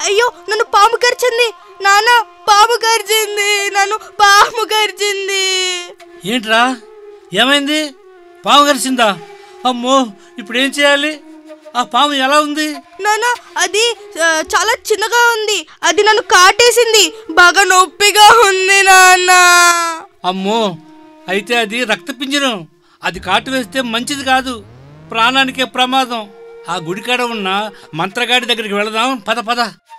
అయ్యో నన్ను పాము కరిచింది నాన్న పాము కరిచింది నన్ను పాము కరిచింది ఏంట్రా ఏమైంది పాము కరిసిందా అమ్మో ఇప్పుడు ఏం చేయాలి ఆ పాము ఎలా ఉంది నాన్న అది ఆ, చాలా చిన్నగా ఉంది అది నన్ను కాటేసింది బాగా నొప్పిగా ఉంది నాన్న అమ్మో అయితే అది రక్తపింజరం అది కాటు వేస్తే మంచిది కాదు ప్రాణానికే ప్రమాదం ఆ గుడికాడ ఉన్న మంత్రగాడి దగ్గరికి వెళదాం పద పద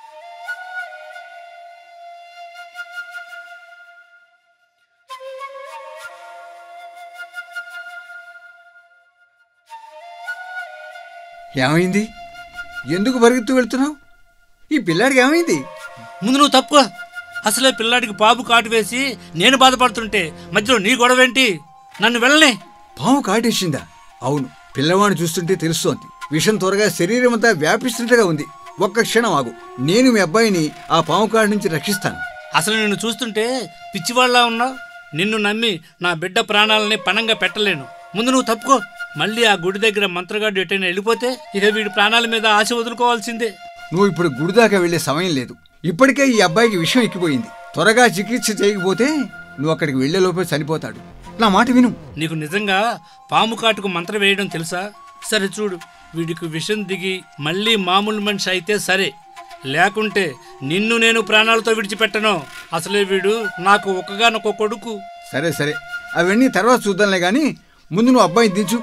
ఏమైంది ఎందుకు పరిగెత్తు వెళ్తున్నావు ఈ పిల్లాడికి ఏమైంది ముందు నువ్వు తప్పుకో అసలే పిల్లాడికి బాబు కాటు వేసి నేను బాధపడుతుంటే మధ్యలో నీ గొడవేంటి నన్ను వెళ్ళని పాము కాటేసిందా అవును పిల్లవాడిని చూస్తుంటే తెలుస్తోంది విషం త్వరగా శరీరం అంతా వ్యాపిస్తున్నట్టుగా ఉంది ఒక్క క్షణం ఆగు నేను మీ అబ్బాయిని ఆ పాము కాడి నుంచి రక్షిస్తాను అసలు నిన్ను చూస్తుంటే పిచ్చివాళ్ళ ఉన్నావు నిన్ను నమ్మి నా బిడ్డ ప్రాణాలని పణంగా పెట్టలేను ముందు నువ్వు తప్పుకో మళ్ళీ ఆ గుడి దగ్గర మంత్రగాడు ఎటైనా వెళ్ళిపోతే ఇక వీడి ప్రాణాల మీద ఆశ వదులుకోవాల్సిందే నువ్వు ఇప్పుడు గుడి దాకా వెళ్లే సమయం లేదు ఇప్పటికే ఈ అబ్బాయికి విషం ఎక్కిపోయింది త్వరగా చికిత్స చేయకపోతే నువ్వు అక్కడికి వెళ్లే లోపే చనిపోతాడు నా మాట విను నీకు నిజంగా పాము కాటుకు మంత్రం వేయడం తెలుసా సరే చూడు వీడికి విషం దిగి మళ్ళీ మామూలు మనిషి అయితే సరే లేకుంటే నిన్ను నేను ప్రాణాలతో విడిచిపెట్టను అసలే వీడు నాకు ఒక్కగానొక్క కొడుకు సరే సరే అవన్నీ తర్వాత చూద్దాంలే గాని ముందు నువ్వు అబ్బాయిని దించు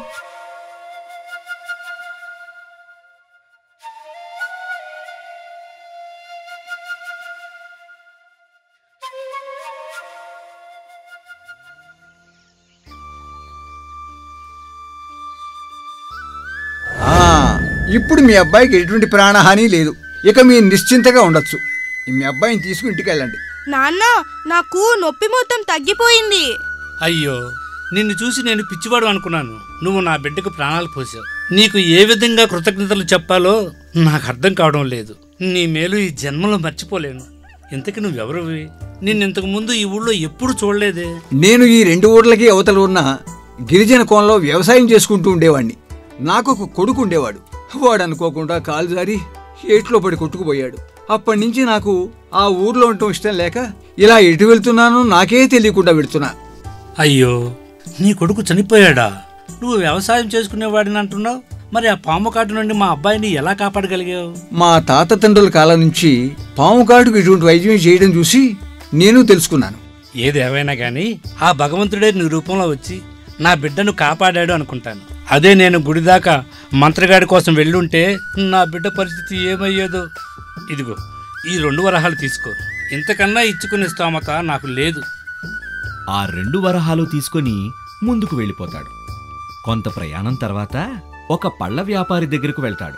ఆ, ఇప్పుడు మీ అబ్బాయికి ఎటువంటి ప్రాణహాని లేదు ఇక మీరు నిశ్చింతగా ఉండొచ్చు మీ అబ్బాయిని తీసుకుని ఇంటికి వెళ్ళండి నాన్న నాకు నొప్పి మొత్తం తగ్గిపోయింది అయ్యో నిన్ను చూసి నేను పిచ్చివాడు అనుకున్నాను నువ్వు నా బిడ్డకు ప్రాణాలు పోసావు నీకు ఏ విధంగా కృతజ్ఞతలు చెప్పాలో నాకు అర్థం కావడం లేదు నీ మేలు ఈ జన్మలో మర్చిపోలేను ఇంతకి నువ్వెవరివి నిన్ను ఇంతకు ముందు ఈ ఊళ్ళో ఎప్పుడు చూడలేదే నేను ఈ రెండు ఊర్లకి అవతల ఉన్న గిరిజన కోనలో వ్యవసాయం చేసుకుంటూ ఉండేవాడిని నాకు ఒక కొడుకు ఉండేవాడు వాడు అనుకోకుండా కాలు జారి ఏట్లో పడి కొట్టుకుపోయాడు అప్పటి నుంచి నాకు ఆ ఊర్లో ఉండటం ఇష్టం లేక ఇలా ఎటు వెళ్తున్నానో నాకే తెలియకుండా వెళ్తున్నా అయ్యో నీ కొడుకు చనిపోయాడా నువ్వు వ్యవసాయం చేసుకునేవాడిని అంటున్నావు మరి ఆ పాము కాటు నుండి మా అబ్బాయిని ఎలా కాపాడగలిగావు మా తాత తండ్రుల కాలం నుంచి పాము కాటుకు ఇటువంటి వైద్యం చేయడం చూసి నేను తెలుసుకున్నాను ఏదేవైనా గాని ఆ భగవంతుడే నీ రూపంలో వచ్చి నా బిడ్డను కాపాడాడు అనుకుంటాను అదే నేను గుడి దాకా మంత్రగాడి కోసం వెళ్ళుంటే నా బిడ్డ పరిస్థితి ఏమయ్యేదో ఇదిగో ఈ రెండు వరహాలు తీసుకో ఇంతకన్నా ఇచ్చుకునే స్తోమత నాకు లేదు ఆ రెండు వరహాలు తీసుకొని ముందుకు వెళ్ళిపోతాడు కొంత ప్రయాణం తర్వాత ఒక పళ్ళ వ్యాపారి దగ్గరకు వెళ్తాడు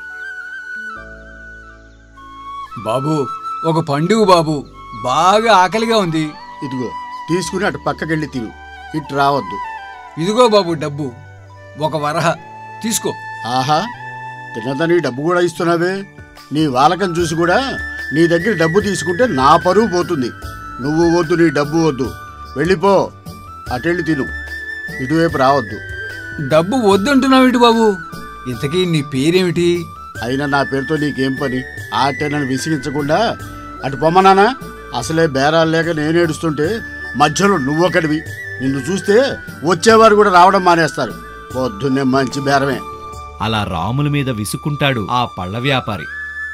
బాబు ఒక పండుగ బాబు బాగా ఆకలిగా ఉంది ఇదిగో తీసుకుని అటు పక్కకెళ్ళి తిను ఇటు రావద్దు ఇదిగో బాబు డబ్బు ఒక వరహ తీసుకో ఆహా తిన్నదని డబ్బు కూడా ఇస్తున్నావే నీ వాలకం చూసి కూడా నీ దగ్గర డబ్బు తీసుకుంటే నా పరువు పోతుంది నువ్వు వద్దు నీ డబ్బు వద్దు వెళ్ళిపో అటెళ్ళి తిను ఇటువైపు రావద్దు డబ్బు వద్దంటున్నావేంటి బాబు ఇంతకీ నీ పేరేమిటి అయినా నా పేరుతో నీకేం పని ఆటే నన్ను విసిగించకుండా అటు పొమ్మనానా అసలే బేరాలు లేక నేను ఏడుస్తుంటే మధ్యలో నువ్వొకటివి నిన్ను చూస్తే వచ్చేవారు కూడా రావడం మానేస్తారు పొద్దున్నే మంచి బేరమే అలా రాముల మీద విసుక్కుంటాడు ఆ పళ్ళ వ్యాపారి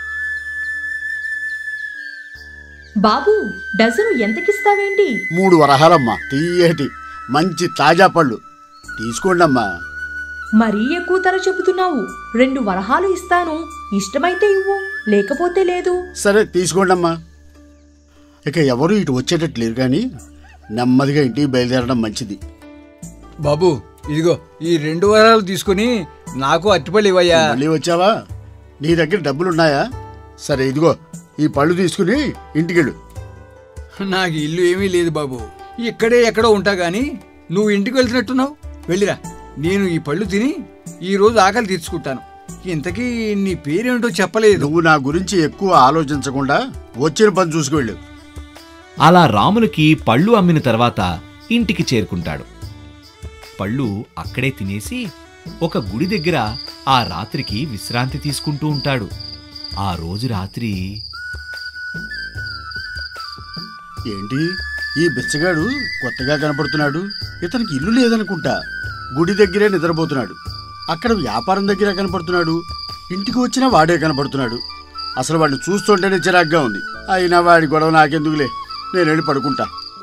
బాబు డజను ఎంతకిస్తావేంటి మూడు వరహాలమ్మా తీయటి మంచి తాజా పళ్ళు తీసుకోండమ్మా మరీ ఎక్కువ ధర చెబుతున్నావు రెండు వరహాలు ఇస్తాను ఇష్టమైతే ఇవ్వు లేకపోతే లేదు సరే తీసుకోండమ్మా ఇక ఎవరు ఇటు వచ్చేటట్టు లేరు కానీ నెమ్మదిగా ఇంటికి బయలుదేరడం మంచిది బాబు ఇదిగో ఈ రెండు వారాలు తీసుకుని నాకు అట్టిపళ్ళు ఇవ్వయ్యా మళ్ళీ వచ్చావా నీ దగ్గర డబ్బులున్నాయా సరే ఇదిగో ఈ పళ్ళు తీసుకుని ఇంటికెళ్ళు నాకు ఇల్లు ఏమీ లేదు బాబు ఇక్కడే ఎక్కడో ఉంటా గాని నువ్వు ఇంటికి వెళ్తున్నట్టున్నావు వెళ్ళిరా నేను ఈ పళ్ళు తిని ఈ రోజు ఆకలి తీర్చుకుంటాను ఇంతకీ నీ పేరేమిటో చెప్పలేదు నువ్వు నా గురించి ఎక్కువ ఆలోచించకుండా వచ్చిన పని చూసుకువెళ్ళు అలా రాములకి పళ్ళు అమ్మిన తర్వాత ఇంటికి చేరుకుంటాడు పళ్ళు అక్కడే తినేసి ఒక గుడి దగ్గర ఆ రాత్రికి విశ్రాంతి తీసుకుంటూ ఉంటాడు ఆ రోజు రాత్రి ఏంటి ఈ బిచ్చగాడు కొత్తగా కనపడుతున్నాడు ఇతనికి ఇల్లు లేదనుకుంటా గుడి దగ్గరే నిద్రపోతున్నాడు అక్కడ వ్యాపారం దగ్గర కనపడుతున్నాడు ఇంటికి వచ్చినా వాడే కనపడుతున్నాడు అసలు వాడిని చూస్తుంటేనే చిరాగ్గా ఉంది అయినా వాడి గొడవ నాకెందుకులే నేను వెళ్ళి పడుకుంటా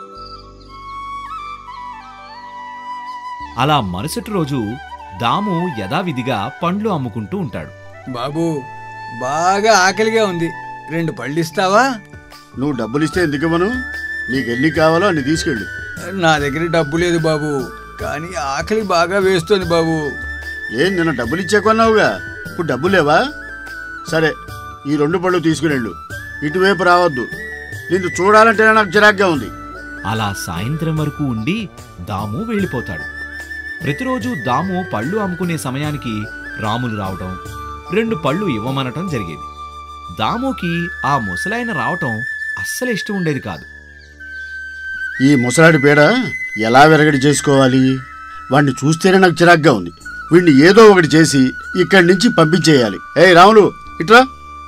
అలా మరుసటి రోజు దాము యథావిధిగా పండ్లు అమ్ముకుంటూ ఉంటాడు బాబు బాగా ఆకలిగా ఉంది రెండు పళ్ళు ఇస్తావా నువ్వు డబ్బులు ఇస్తే ఎందుకు ఇవ్వను నీకు ఎన్ని కావాలో అన్ని తీసుకెళ్ళు నా దగ్గర డబ్బు లేదు బాబు కానీ ఆకలి బాగా వేస్తోంది బాబు ఏం నిన్న డబ్బులు ఇచ్చే కొన్నావుగా ఇప్పుడు డబ్బు లేవా సరే ఈ రెండు పళ్ళు తీసుకునేళ్ళు ఇటువైపు రావద్దు నిన్ను చూడాలంటేనే నాకు చిరాగ్గా ఉంది అలా సాయంత్రం వరకు ఉండి దాము వెళ్ళిపోతాడు ప్రతిరోజు దాము పళ్ళు అమ్ముకునే సమయానికి రాములు రావటం రెండు పళ్ళు ఇవ్వమనటం జరిగేది దాముకి ఆ ముసలాయన రావటం అస్సలు ఇష్టం ఉండేది కాదు ఈ ముసలాడి పేడ ఎలా విరగడి చేసుకోవాలి వాడిని చూస్తేనే నాకు చిరాగ్గా ఉంది వీడిని ఏదో ఒకటి చేసి ఇక్కడి నుంచి పంపించేయాలి ఏయ్ రాములు ఇట్రా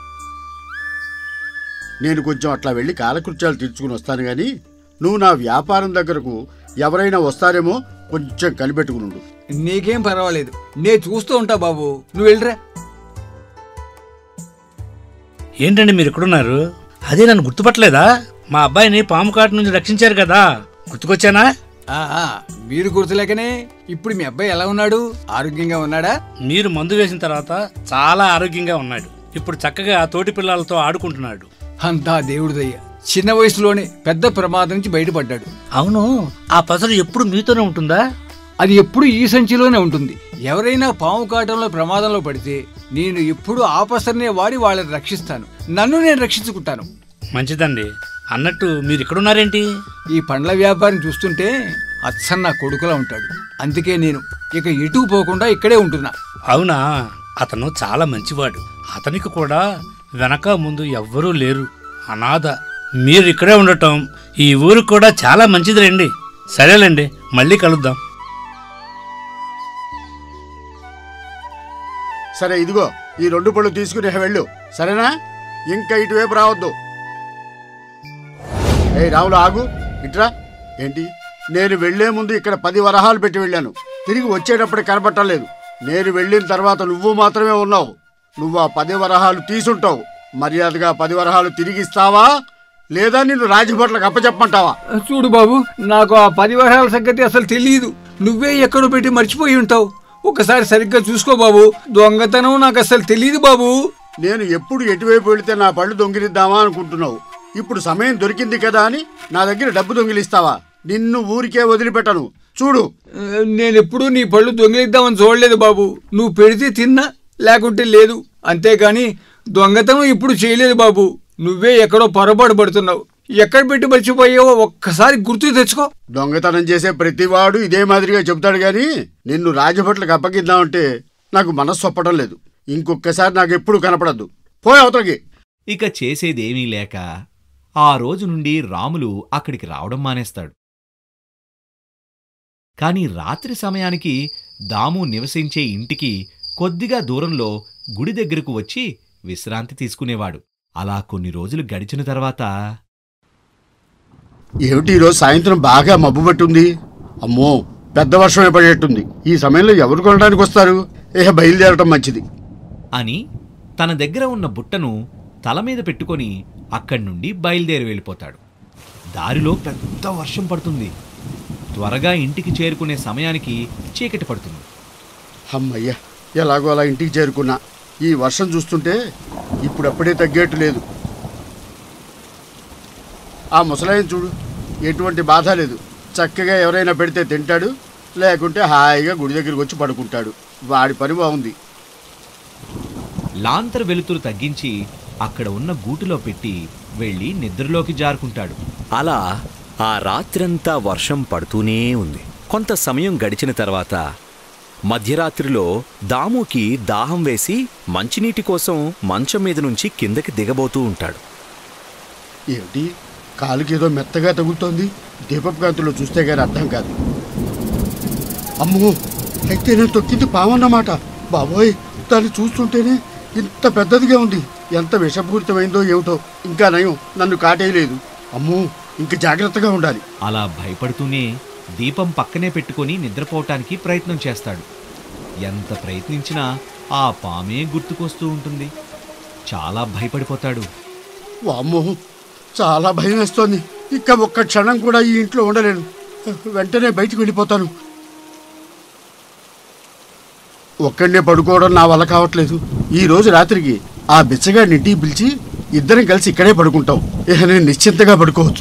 నేను కొంచెం అట్లా వెళ్ళి కాలకృత్యాలు తీర్చుకుని వస్తాను గాని నువ్వు నా వ్యాపారం దగ్గరకు ఎవరైనా వస్తారేమో కొంచెం కనిపెట్టుకుని ఉండు నీకేం పర్వాలేదు నేను చూస్తూ ఉంటా బాబు నువ్వు వెళ్ళరా ఏంటండి మీరు ఎక్కడున్నారు అదే నన్ను గుర్తుపట్టలేదా మా అబ్బాయిని పాము కాటు నుంచి రక్షించారు కదా గుర్తుకొచ్చానా ఆ, ఆ, మీరు గుర్తులేకనే ఇప్పుడు మీ అబ్బాయి ఎలా ఉన్నాడు ఆరోగ్యంగా ఉన్నాడా మీరు మందు వేసిన తర్వాత చాలా ఆరోగ్యంగా ఉన్నాడు ఇప్పుడు చక్కగా తోటి పిల్లలతో ఆడుకుంటున్నాడు అంతా దేవుడి దయ్య చిన్న వయసులోనే పెద్ద ప్రమాదం నుంచి బయటపడ్డాడు అవును ఆ పసరు ఎప్పుడు మీతోనే ఉంటుందా అది ఎప్పుడు ఈ సంచిలోనే ఉంటుంది ఎవరైనా పాము కాటంలో ప్రమాదంలో పడితే నేను ఎప్పుడు ఆపసరనే వాడి వాళ్ళని రక్షిస్తాను నన్ను నేను రక్షించుకుంటాను మంచిదండి అన్నట్టు మీరు ఇక్కడున్నారేంటి ఈ పండ్ల వ్యాపారం చూస్తుంటే అచ్చన్న నా కొడుకులా ఉంటాడు అందుకే నేను ఇక ఎటు పోకుండా ఇక్కడే ఉంటున్నా అవునా అతను చాలా మంచివాడు అతనికి కూడా వెనక ముందు ఎవ్వరూ లేరు అనాథ మీరు ఇక్కడే ఉండటం ఈ ఊరు కూడా చాలా మంచిది రండి సరేలేండి మళ్ళీ కలుద్దాం సరే ఇదిగో ఈ రెండు పళ్ళు తీసుకుని వెళ్ళు సరేనా ఇంకా ఇటువైపు రావద్దు ఏయ్ రావులు ఆగు ఇట్రా ఏంటి నేను వెళ్లే ముందు ఇక్కడ పది వరహాలు పెట్టి వెళ్ళాను తిరిగి వచ్చేటప్పుడు కనపట్టలేదు నేను వెళ్ళిన తర్వాత నువ్వు మాత్రమే ఉన్నావు నువ్వు ఆ పది వరహాలు తీసుంటావు మర్యాదగా పది వరహాలు తిరిగి ఇస్తావా లేదా నిన్ను రాజభట్లకు అప్పచెప్పమంటావా చూడు బాబు నాకు ఆ పది వరహాల సంగతి అసలు తెలియదు నువ్వే ఎక్కడో పెట్టి మర్చిపోయి ఉంటావు ఒకసారి సరిగ్గా చూసుకో బాబు దొంగతనం నాకు అసలు తెలియదు బాబు నేను ఎప్పుడు ఎటువైపు వెళితే నా పళ్ళు దొంగిలిద్దామా అనుకుంటున్నావు ఇప్పుడు సమయం దొరికింది కదా అని నా దగ్గర డబ్బు దొంగిలిస్తావా నిన్ను ఊరికే వదిలిపెట్టను చూడు ఆ, నేను ఎప్పుడూ నీ పళ్ళు దొంగిలిద్దామని చూడలేదు బాబు నువ్వు పెడితే తిన్నా లేకుంటే లేదు అంతేగాని దొంగతనం ఇప్పుడు చేయలేదు బాబు నువ్వే ఎక్కడో పొరపాటు పడుతున్నావు ఎక్కడ పెట్టి మర్చిపోయావో ఒక్కసారి గుర్తు తెచ్చుకో దొంగతనం చేసే ప్రతివాడు ఇదే మాదిరిగా చెబుతాడు గాని నిన్ను రాజభట్లకు అప్పగిద్దామంటే నాకు మనస్సు ఒప్పడం లేదు ఇంకొకసారి నాకు ఎప్పుడు కనపడద్దు పోయి అవతలకి ఇక చేసేదేమీ లేక ఆ రోజు నుండి రాములు అక్కడికి రావడం మానేస్తాడు కాని రాత్రి సమయానికి దాము నివసించే ఇంటికి కొద్దిగా దూరంలో గుడి దగ్గరకు వచ్చి విశ్రాంతి తీసుకునేవాడు అలా కొన్ని రోజులు గడిచిన తర్వాత ఏమిటి ఈరోజు సాయంత్రం బాగా మబ్బు పట్టుంది అమ్మో పెద్ద వర్షమే పడేట్టుంది ఈ సమయంలో ఎవరు కొనడానికి వస్తారు ఏ బయలుదేరటం మంచిది అని తన దగ్గర ఉన్న బుట్టను తల మీద పెట్టుకొని అక్కడి నుండి బయలుదేరి వెళ్ళిపోతాడు దారిలో పెద్ద వర్షం పడుతుంది త్వరగా ఇంటికి చేరుకునే సమయానికి చీకటి పడుతుంది అమ్మయ్య ఎలాగో అలా ఇంటికి చేరుకున్నా ఈ వర్షం చూస్తుంటే ఇప్పుడప్పుడే తగ్గేట్టు లేదు ఆ ముసలాయన చూడు ఎటువంటి బాధ లేదు చక్కగా ఎవరైనా పెడితే తింటాడు లేకుంటే హాయిగా గుడి దగ్గరికి వచ్చి పడుకుంటాడు వాడి పని బాగుంది లాంతర్ వెలుతురు తగ్గించి అక్కడ ఉన్న గూటిలో పెట్టి వెళ్ళి నిద్రలోకి జారుకుంటాడు అలా ఆ రాత్రంతా వర్షం పడుతూనే ఉంది కొంత సమయం గడిచిన తర్వాత మధ్యరాత్రిలో దాముకి దాహం వేసి మంచినీటి కోసం మంచం మీద నుంచి కిందకి దిగబోతూ ఉంటాడు ఏమిటి కాలుకి ఏదో మెత్తగా తగులుతోంది దీపపు కాంతిలో చూస్తే గానీ అర్థం కాదు అమ్మో అయితే నేను తొక్కింది పావన్నమాట బాబోయ్ దాన్ని చూస్తుంటేనే ఇంత పెద్దదిగా ఉంది ఎంత విషపూరితమైందో ఏమిటో ఇంకా నయం నన్ను కాటేయలేదు అమ్మో ఇంక జాగ్రత్తగా ఉండాలి అలా భయపడుతూనే దీపం పక్కనే పెట్టుకొని నిద్రపోవటానికి ప్రయత్నం చేస్తాడు ఎంత ప్రయత్నించినా ఆ పామే గుర్తుకొస్తూ ఉంటుంది చాలా భయపడిపోతాడు వామ్మో చాలా భయం వేస్తోంది ఇక ఒక్క క్షణం కూడా ఈ ఇంట్లో ఉండలేను వెంటనే బయటికి వెళ్ళిపోతాను ఒక్కడనే పడుకోవడం నా వల్ల కావట్లేదు ఈ రోజు రాత్రికి ఆ బిచ్చగాడిని ఇంటికి పిలిచి ఇద్దరం కలిసి ఇక్కడే పడుకుంటాం ఇక నేను నిశ్చింతగా పడుకోవచ్చు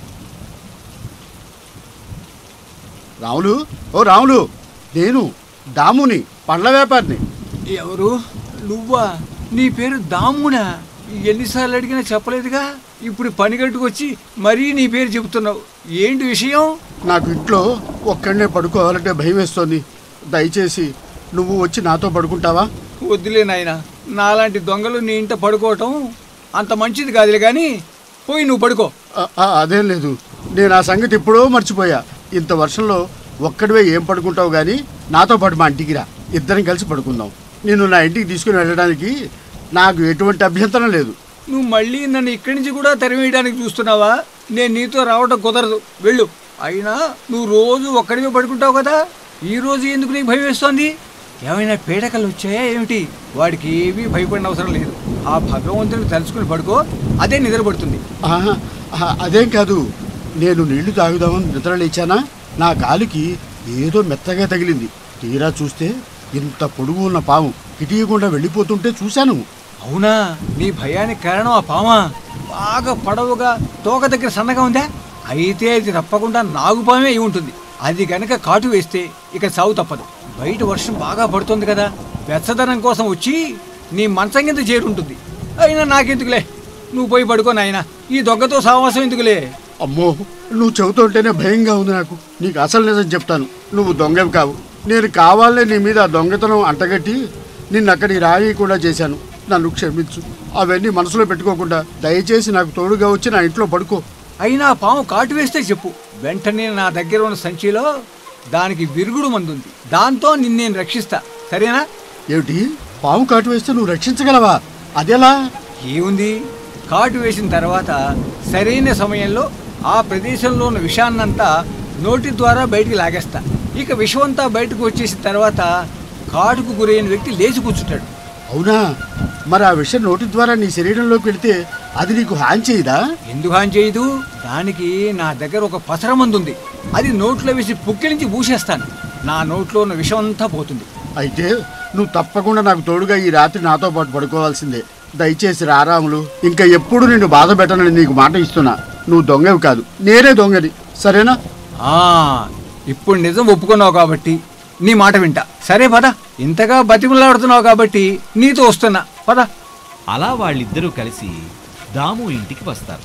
రాములు ఓ రాములు నేను దాముని పండ్ల వ్యాపారిని ఎవరు నువ్వా నీ పేరు దామునా ఎన్నిసార్లు అడిగినా చెప్పలేదుగా ఇప్పుడు పని కట్టుకొచ్చి మరీ నీ పేరు చెబుతున్నావు ఏంటి విషయం నాకు ఇంట్లో ఒక్కడనే పడుకోవాలంటే భయం వేస్తోంది దయచేసి నువ్వు వచ్చి నాతో పడుకుంటావా వద్దులే నాయన నాలాంటి దొంగలు నీ ఇంట పడుకోవటం అంత మంచిది కాదులే కానీ పోయి నువ్వు పడుకో ఆ- ఆ, అదేం లేదు నేను ఆ సంగతి ఎప్పుడో మర్చిపోయా ఇంత వర్షంలో ఒక్కడివే ఏం పడుకుంటావు కానీ నాతో పాటు మా ఇంటికి రా ఇద్దరం కలిసి పడుకుందాం నేను నా ఇంటికి తీసుకుని వెళ్ళడానికి నాకు ఎటువంటి అభ్యంతరం లేదు నువ్వు మళ్ళీ నన్ను ఇక్కడి నుంచి కూడా తరిమేయడానికి చూస్తున్నావా నేను నీతో రావటం కుదరదు వెళ్ళు అయినా నువ్వు రోజు ఒక్కడివే పడుకుంటావు కదా ఈ రోజు ఎందుకు నీకు భయం వేస్తోంది ఏమైనా పీడకలు వచ్చాయా ఏమిటి వాడికి ఏమీ భయపడిన అవసరం లేదు ఆ భగవంతుని తలుచుకుని పడుకో అదే నిద్రపడుతుంది ఆహా, ఆహా, అదేం కాదు నేను నీళ్లు తాగుదామని నిద్ర లేచానా నా కాలుకి ఏదో మెత్తగా తగిలింది తీరా చూస్తే ఇంత పొడుగు ఉన్న పాము కిటియకుండా వెళ్ళిపోతుంటే చూశాను అవునా నీ భయానికి కారణం ఆ పామా బాగా పొడవుగా తోక దగ్గర సన్నగా ఉందా అయితే అది తప్పకుండా నాగుపామే అయి ఉంటుంది అది గనక కాటు వేస్తే ఇక సాగు తప్పదు బయట వర్షం బాగా పడుతుంది కదా వెచ్చదనం కోసం వచ్చి నీ మంచం కింద చేరుంటుంది అయినా నాకెందుకులే నువ్వు పోయి పడుకో నాయనా ఈ దొంగతో సావాసం ఎందుకులే అమ్మో నువ్వు చెబుతుంటేనే భయంగా ఉంది నాకు నీకు అసలు నిజం చెప్తాను నువ్వు దొంగవి కావు నేను కావాలనే నీ మీద ఆ దొంగతనం అంటగట్టి నిన్ను అక్కడికి రానియకుండా చేశాను నన్ను క్షమించు అవన్నీ మనసులో పెట్టుకోకుండా దయచేసి నాకు తోడుగా వచ్చి నా ఇంట్లో పడుకో అయినా ఆ పాము కాటు వేస్తే చెప్పు వెంటనే నా దగ్గర ఉన్న సంచిలో దానికి విరుగుడు మందుంది దాంతో నిన్ను నేను రక్షిస్తా సరేనా ఏమిటి పాము కాటు వేస్తే నువ్వు రక్షించగలవా అదెలా ఏముంది కాటు వేసిన తర్వాత సరైన సమయంలో ఆ ప్రదేశంలో ఉన్న విషాన్నంతా నోటి ద్వారా బయటికి లాగేస్తా ఇక విషమంతా బయటకు వచ్చేసిన తర్వాత కాటుకు గురైన వ్యక్తి లేచి కూర్చుంటాడు అవునా మరి ఆ విషయం నోటి ద్వారా నీ శరీరంలోకి వెళితే అది నీకు హాని చేయదా ఎందుకు హాని చేయదు దానికి నా దగ్గర ఒక పసర మందు ఉంది అది నోట్లో వేసి పుక్కిలించి ఊసేస్తాను నా నోట్లో ఉన్న విషం అంతా పోతుంది అయితే నువ్వు తప్పకుండా నాకు తోడుగా ఈ రాత్రి నాతో పాటు పడుకోవాల్సిందే దయచేసి రారాములు ఇంకా ఎప్పుడు నిన్ను బాధ పెట్టనని నీకు మాట ఇస్తున్నా నువ్వు దొంగవి కాదు నేనే దొంగది సరేనా ఆ ఇప్పుడు నిజం ఒప్పుకున్నావు కాబట్టి నీ మాట వింటా సరే పద ఇంతగా బతిమలాడుతున్నావు కాబట్టి నీతో వస్తున్నా పద అలా వాళ్ళిద్దరూ కలిసి దాము ఇంటికి వస్తారు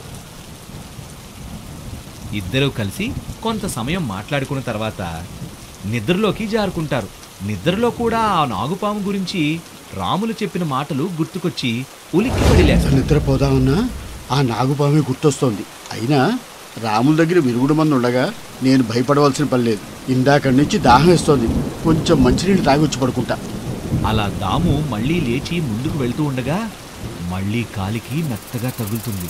ఇద్దరూ కలిసి కొంత సమయం మాట్లాడుకున్న తర్వాత నిద్రలోకి జారుకుంటారు నిద్రలో కూడా ఆ నాగుపాము గురించి రాములు చెప్పిన మాటలు గుర్తుకొచ్చి ఉలిక్కిపడి లేస్తారు నిద్రపోదామన్నా ఆ నాగుపామే గుర్తొస్తోంది అయినా రాముల దగ్గర విరుగుడు మంది ఉండగా నేను భయపడవలసిన పని లేదు ఇందాక నుంచి దాహం వేస్తోంది కొంచెం మంచినీళ్ళు తాగొచ్చి పడుకుంటా అలా దాము మళ్ళీ లేచి ముందుకు వెళ్తూ ఉండగా మళ్ళీ కాలికి మెత్తగా తగులుతుంది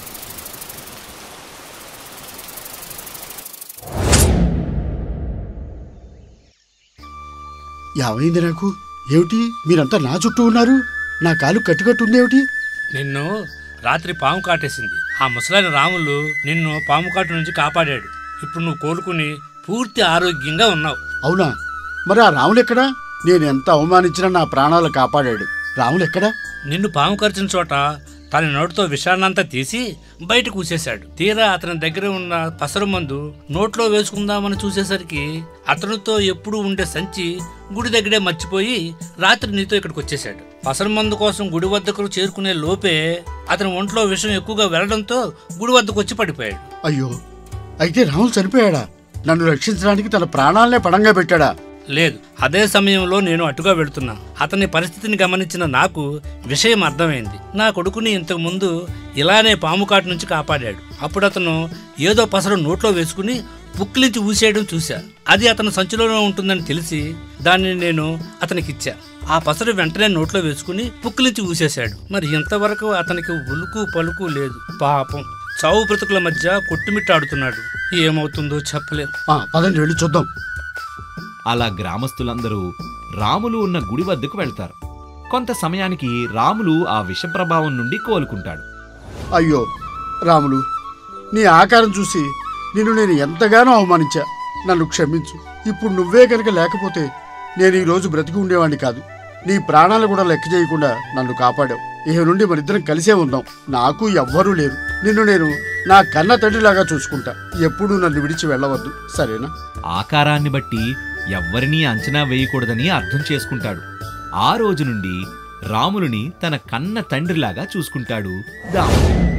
ఏమైంది నాకు ఏమిటి మీరంతా నా చుట్టూ ఉన్నారు నా కాలు కట్టుకట్టుందేమిటి నిన్ను రాత్రి పాము కాటేసింది ఆ ముసలాయన రాములు నిన్ను పాము కాటు నుంచి కాపాడాడు ఇప్పుడు నువ్వు కోలుకుని పూర్తి ఆరోగ్యంగా ఉన్నావు అవునా మరి ఆ రాములు ఎక్కడా నేను ఎంత అవమానించినా నా ప్రాణాలు కాపాడాడు రాములు ఎక్కడా నిన్ను పాము కరిచిన చోట తన నోటితో విషాన్నంతా తీసి బయటకు ఊసేశాడు తీరా అతని దగ్గర ఉన్న పసరు మందు నోట్లో వేసుకుందామని చూసేసరికి అతనితో ఎప్పుడు ఉండే సంచి గుడి దగ్గరే మర్చిపోయి రాత్రి నీతో ఇక్కడికి వచ్చేశాడు పసరు మందు కోసం గుడి వద్దకు చేరుకునే లోపే అతని ఒంట్లో విషం ఎక్కువగా వెళ్లడంతో గుడి వద్దకు వచ్చి పడిపోయాడు అయ్యో అయితే రాములు చనిపోయాడా నన్ను రక్షించడానికి తన ప్రాణాలనే పడంగా పెట్టాడా లేదు అదే సమయంలో నేను అటుగా వెళుతున్నా అతని పరిస్థితిని గమనించిన నాకు విషయం అర్థమైంది నా కొడుకుని ఇంతకు ముందు ఇలానే పాము కాటు నుంచి కాపాడాడు అప్పుడు అతను ఏదో పసరు నోట్లో వేసుకుని పుక్కిలించి ఊసేయడం చూశా అది అతని సంచిలోనే ఉంటుందని తెలిసి దాన్ని నేను అతనికిచ్చా ఆ పసరు వెంటనే నోట్లో వేసుకుని పుక్కిలించి ఊసేశాడు మరి ఇంతవరకు అతనికి ఉలుకు పలుకు లేదు పాపం చావు బ్రతుకుల మధ్య కొట్టుమిట్టాడుతున్నాడు ఏమవుతుందో చెప్పలేం ఆ, పదండి వెళ్ళి చూద్దాం అలా గ్రామస్తులందరూ రాములు ఉన్న గుడి వద్దకు వెళ్తారు కొంత సమయానికి రాములు ఆ విష ప్రభావం నుండి కోలుకుంటాడు అయ్యో రాములు నీ ఆకారం చూసి నిన్ను నేను ఎంతగానో అవమానించా నన్ను క్షమించు ఇప్పుడు నువ్వే కనుక లేకపోతే నేను ఈ రోజు బ్రతికి ఉండేవాడిని కాదు నీ ప్రాణాలు కూడా లెక్క చేయకుండా నన్ను కాపాడావు ఇక నుండి మరిద్దరం కలిసే ఉందాం నాకు ఎవ్వరూ లేరు నిన్ను నేను నా కన్న తండ్రిలాగా చూసుకుంటా ఎప్పుడూ నన్ను విడిచి వెళ్ళవద్దు సరేనా ఆకారాన్ని బట్టి ఎవ్వరినీ అంచనా వేయకూడదని అర్థం చేసుకుంటాడు ఆ రోజు నుండి రాములుని తన కన్న తండ్రిలాగా చూసుకుంటాడు దాము